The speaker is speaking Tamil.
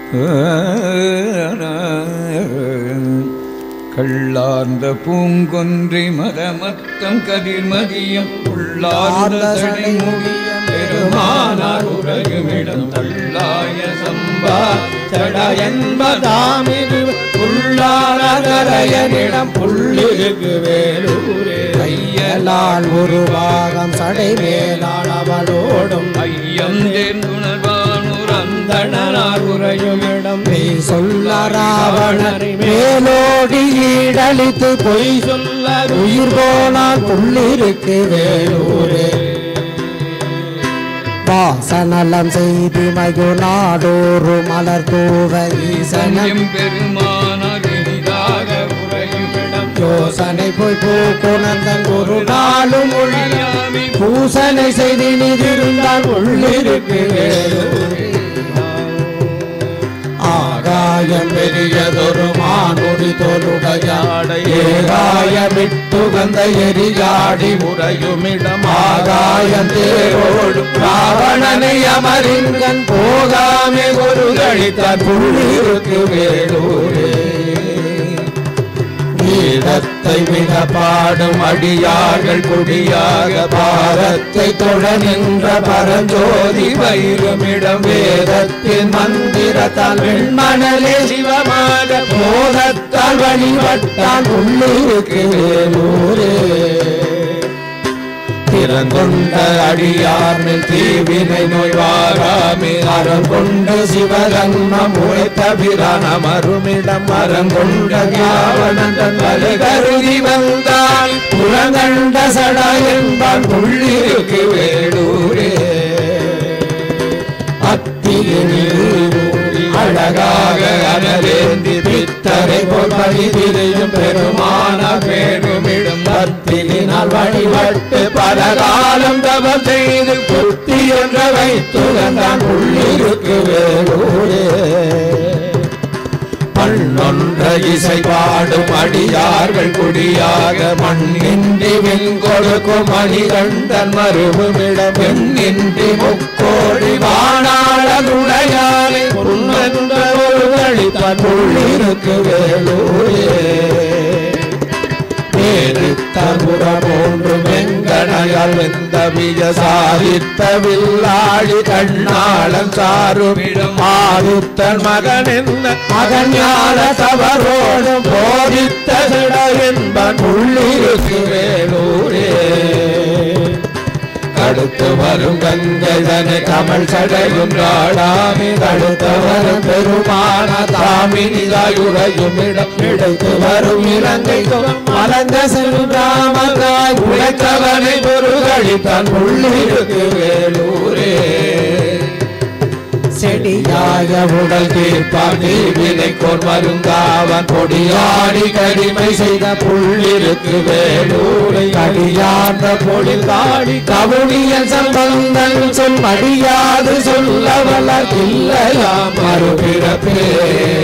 கள்ளார்ந்த பூங்கொன்றை மரமத்தம் கதிர்மதியம் உள்ளார்ந்த சடைமுடி பெருமானார் உரையுமிடம் தள்ளாய சம்பா சட என்பதாமிது உள்ளாரகரையனிடம் புள்ளிருக்கு வேலூரே கையலால் ஒரு பாகம் சடை மேலால் அவளோடும் ஐயம் தேர்ந்துணர்வானூர் அந்தணனார் உரையுமிடம் மெய் சொல்ல ராவணரை மேலோடி ஈடழித்து பொய் சொல்ல உயிர் போனால் புள்ளிருக்கு வேலூரே வாசநலம் செய்து மயு நாடோறு மலர் தூவ ஈசனம் சமயம் பெருமானார் எளிதாக உரையுமிடம் யோசனை போய் பூக்குணர்ந்தன் ஒரு நாளும் ஒழியாமை பூசனை செய்து நிதிருந்தால் உள்ளிருக்கு வேலூரே ஆகாயம் பெரியதொரு மானுடி தோலுடையாடை ஏகாயமிட்டு வந்த எரியாடி முறையுமிடம் ஆகாயம் தேரோடு ராவணனை அமரிங்கன் போகாமே ஒரு கழித்தான் புள்ளிருக்கு வேலூரே வீரத்தை விட பாடும் அடியார்கள் குடியாக பாரத்தை தொழ நின்ற பரஞ்சோதி வைருமிடம் வேதத்தின் மந்திரத்தால் வெண்மணலே சிவமாக போதத்தால் வழிபட்டால் உள்ளிருக்கு வேலூரே திறங்கொண்ட அடியார்மில் தீவினை நோய் வாராமே அறம் கொண்டு சிவகன்மம் உழைத்த பிரான மறுமிடம் மரம் கொண்ட யாவனந்தன் வலை கருதி வந்தால் புறங்கண்ட சட என்பான் புள்ளிருக்கு வேடூரே அத்தியில் அழகாக அனலேந்தி பித்தரை போல் பழிதிரையும் பெருமான பேருமிடும் பத்தினால் வழிபட்டு பல காலம் தவம் செய்து புத்தி என்ற வைத்துகந்தான் உள்ளிருக்கு வேலூரே மண்ணொன்ற இசை பாடும் அடியார்கள் குடியாக மண்ணின்றி வெண்கொடுக்கும் மணிகண்டன் மருவுமிடம் பெண்ணின்றி முக்கோடி வாணாளனுடையாரை புன்னென்ற ஒரு கழித்தான் உள்ளிருக்கு வேலூரே பேரித்தகுர போன்று வெங்கடையால் வெந்த மிக சாரித்த வில்லாளி கண்ணாளன் சாருமிடம் ஆதித்தன் மகன் என்ன மகன் ஞான தவறோடு போதித்த சிட என்பன் உள்ளிருக்கு வேலூரே அடுத்து வரும் கங்கதனை கமல் சடையும் நாடாமி அடுத்து வரும் பெருமான தாமினிதாயுரையும் இடம் இடைத்து வரும் இலங்கை மலர்ந்த செல்றாமகாய் உழைத்தவனை பொருகழித்தான் உள்ளிருக்கு வேலூரே செடியாய உடல் தீர்ப்பான் தீவினை கோர் மருந்தாவன் கொடியாடி கடிமை செய்த புள்ளிருக்கு வேலூரை கடியார்ந்த பொழில் காடி கவுனியல் சம்பந்தன் சொல் மடியாது சொல்ல வளர்க்கில்லையா மறுபிறப்பே